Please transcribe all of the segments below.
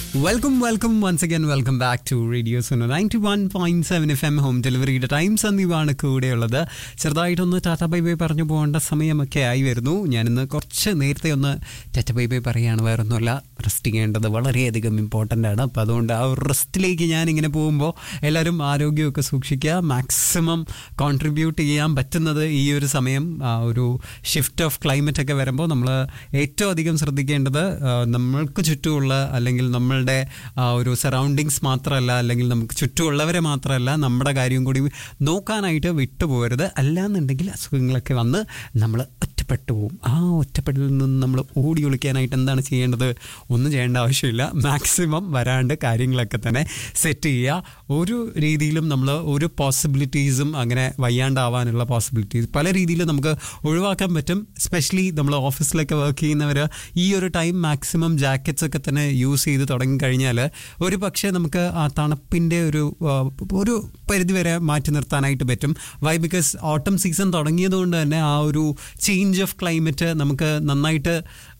welcome welcome once again welcome back to radio Suno ninety one point seven F M home ഡെലിവറിയുടെ time സന്ദീപാണ് കൂടെയുള്ളത് ചെറുതായിട്ടൊന്ന് Tata bye bye പറഞ്ഞു പോകേണ്ട സമയമൊക്കെ ആയി വരുന്നു ഞാനിന്ന് കുറച്ച് നേരത്തെ ഒന്ന് ടാറ്റ ബൈ ബൈ പറയുകയാണ് വേറൊന്നുമല്ല റെസ്റ്റ് ചെയ്യേണ്ടത് വളരെയധികം ഇമ്പോർട്ടൻ്റ് ആണ് അപ്പോൾ അതുകൊണ്ട് ആ ഒരു റെസ്റ്റിലേക്ക് ഞാനിങ്ങനെ പോകുമ്പോൾ എല്ലാവരും ആരോഗ്യമൊക്കെ സൂക്ഷിക്കുക മാക്സിമം കോൺട്രിബ്യൂട്ട് ചെയ്യാൻ പറ്റുന്നത് ഈ ഒരു സമയം ആ ഒരു ഷിഫ്റ്റ് ഓഫ് ക്ലൈമറ്റ് ഒക്കെ വരുമ്പോൾ നമ്മൾ ഏറ്റവും അധികം ശ്രദ്ധിക്കേണ്ടത് ആ, നമ്മൾക്ക് ചുറ്റുമുള്ള അല്ലെങ്കിൽ നമ്മളുടെ ആ ഒരു സറൗണ്ടിങ്സ് മാത്രമല്ല അല്ലെങ്കിൽ നമുക്ക് ചുറ്റുമുള്ളവരെ മാത്രമല്ല നമ്മുടെ കാര്യം കൂടി നോക്കാനായിട്ട് വിട്ടുപോകരുത് അല്ലാന്നുണ്ടെങ്കിൽ അസുഖങ്ങളൊക്കെ വന്ന് നമ്മൾ ഒറ്റപ്പെട്ടു പോകും ആ ഒറ്റപ്പെടലിൽ നിന്ന് നമ്മൾ ഓടി ഒളിക്കാനായിട്ട് എന്താണ് ചെയ്യേണ്ടത് ഒന്നും ചെയ്യേണ്ട ആവശ്യമില്ല മാക്സിമം വരാണ്ട് കാര്യങ്ങളൊക്കെ തന്നെ സെറ്റ് ചെയ്യുക ഒരു രീതിയിലും നമ്മൾ ഒരു പോസിബിലിറ്റീസും അങ്ങനെ വയ്യാണ്ടാവാനുള്ള പോസിബിലിറ്റീസ് പല രീതിയിൽ നമുക്ക് ഒഴിവാക്കാൻ പറ്റും സ്പെഷ്യലി നമ്മൾ ഓഫീസിലൊക്കെ വർക്ക് ചെയ്യുന്നവർ ഈ ഒരു ടൈം മാക്സിമം ജാക്കറ്റ്സ് ഒക്കെ തന്നെ യൂസ് ചെയ്ത് തുടങ്ങിക്കഴിഞ്ഞാൽ ഒരു പക്ഷേ നമുക്ക് ആ തണുപ്പിൻ്റെ ഒരു ആ, ഒരു പരിധി വരെ മാറ്റി നിർത്താനായിട്ട് പറ്റും വൈ ബിക്കോസ് ഓട്ടം സീസൺ തുടങ്ങിയതുകൊണ്ട് തന്നെ ആ ഒരു ചേഞ്ച് ഓഫ് ക്ലൈമറ്റ് നമുക്ക് നന്നായിട്ട്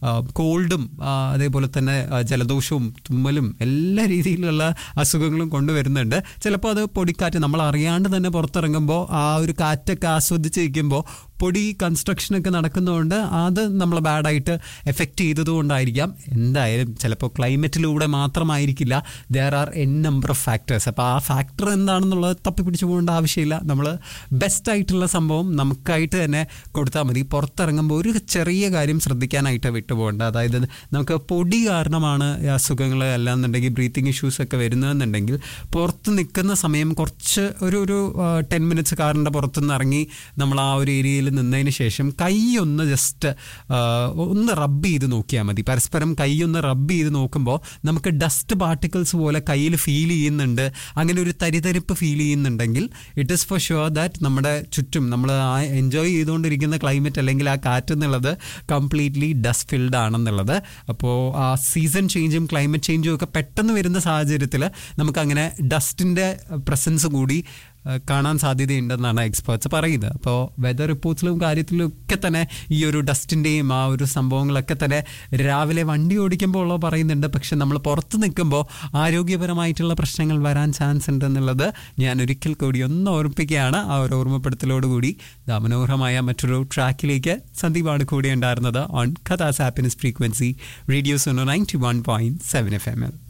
കോൾഡും അതേപോലെ തന്നെ ആ, ജലദോഷവും തുമ്മലും എല്ലാ രീതിയിലുള്ള അസുഖങ്ങളും കൊണ്ടുവരുന്നുണ്ട് ചിലപ്പോൾ അത് പൊടിക്കാറ്റ് നമ്മൾ അറിയാണ്ട് തന്നെ പുറത്തിറങ്ങുമ്പോൾ ആ ഒരു കാറ്റൊക്കെ ആസ്വദിച്ച് നിൽക്കുമ്പോൾ പൊടി കൺസ്ട്രക്ഷനൊക്കെ നടക്കുന്നതുകൊണ്ട് അത് നമ്മളെ ബാഡായിട്ട് എഫക്റ്റ് ചെയ്തതുകൊണ്ടായിരിക്കാം എന്തായാലും ചിലപ്പോൾ ക്ലൈമറ്റിലൂടെ മാത്രമായിരിക്കില്ല there are N number of factors അപ്പോൾ ആ ഫാക്ടർ എന്താണെന്നുള്ളത് തപ്പിപ്പിടിച്ചു പോകേണ്ട ആവശ്യമില്ല നമ്മൾ ബെസ്റ്റ് ആയിട്ടുള്ള സംഭവം നമുക്കായിട്ട് തന്നെ കൊടുത്താൽ മതി പുറത്തിറങ്ങുമ്പോൾ ഒരു ചെറിയ കാര്യം ശ്രദ്ധിക്കാനായിട്ട് വിട്ടുപോകേണ്ട അതായത് നമുക്ക് പൊടി കാരണമാണ് ഈ അസുഖങ്ങൾ അല്ലാന്നുണ്ടെങ്കിൽ ബ്രീത്തിങ് ഇഷ്യൂസ് ഒക്കെ വരുന്നതെന്നുണ്ടെങ്കിൽ പുറത്ത് നിൽക്കുന്ന സമയം കുറച്ച് ഒരു ഒരു ടെൻ മിനിറ്റ്സ് കാറിൻ്റെ പുറത്തുനിന്ന് ഇറങ്ങി നമ്മൾ ആ ഒരു ഏരിയയിൽ നിന്നതിന് ശേഷം കൈ ഒന്ന് ജസ്റ്റ് ഒന്ന് റബ്ബ് ചെയ്ത് നോക്കിയാൽ മതി പരസ്പരം കൈ ഒന്ന് റബ്ബ് ചെയ്ത് നോക്കുമ്പോൾ നമുക്ക് ഡസ്റ്റ് പാർട്ടിക്കിൾസ് പോലെ കയ്യിൽ ഫീൽ ചെയ്യുന്നുണ്ട് അങ്ങനെ ഒരു തരിതരിപ്പ് ഫീൽ ചെയ്യുന്നുണ്ടെങ്കിൽ it is for sure that നമ്മുടെ ചുറ്റും നമ്മൾ ആ എൻജോയ് ചെയ്തുകൊണ്ടിരിക്കുന്ന ക്ലൈമറ്റ് അല്ലെങ്കിൽ ആ കാറ്റ് എന്നുള്ളത് കംപ്ലീറ്റ്ലി ഡസ്റ്റ് ഫിൽഡ് ആണെന്നുള്ളത് അപ്പോൾ ആ സീസൺ ചേഞ്ചും ക്ലൈമറ്റ് ചേഞ്ചും ഒക്കെ പെട്ടെന്ന് വരുന്ന സാഹചര്യത്തിൽ നമുക്കങ്ങനെ ഡസ്റ്റിൻ്റെ പ്രസൻസ് കൂടി ആ, കാണാൻ സാധ്യതയുണ്ടെന്നാണ് എക്സ്പേർട്സ് പറയുന്നത് അപ്പോൾ വെതർ റിപ്പോർട്ട്സിലും കാര്യത്തിലും ഒക്കെ തന്നെ ഈ ഒരു ഡസ്റ്റിൻ്റെയും ആ ഒരു സംഭവങ്ങളൊക്കെ തന്നെ രാവിലെ വണ്ടി ഓടിക്കുമ്പോൾ ഉള്ള പറയുന്നുണ്ട് പക്ഷെ നമ്മൾ പുറത്ത് നിൽക്കുമ്പോൾ ആരോഗ്യപരമായിട്ടുള്ള പ്രശ്നങ്ങൾ വരാൻ ചാൻസ് ഉണ്ടെന്നുള്ളത് ഞാൻ ഒരിക്കൽ കൂടി ഒന്ന് ഓർമ്മിപ്പിക്കുകയാണ് ആ ഒരു ഓർമ്മപ്പെടുത്തലോടുകൂടി ദാ മനോഹരമായ മറ്റൊരു ട്രാക്കിലേക്ക് സന്ദീപാണ് കൂടെ ഉണ്ടായിരുന്നത് ഓൺ കഥാസ് happiness frequency radio Suno ninety one point seven F M L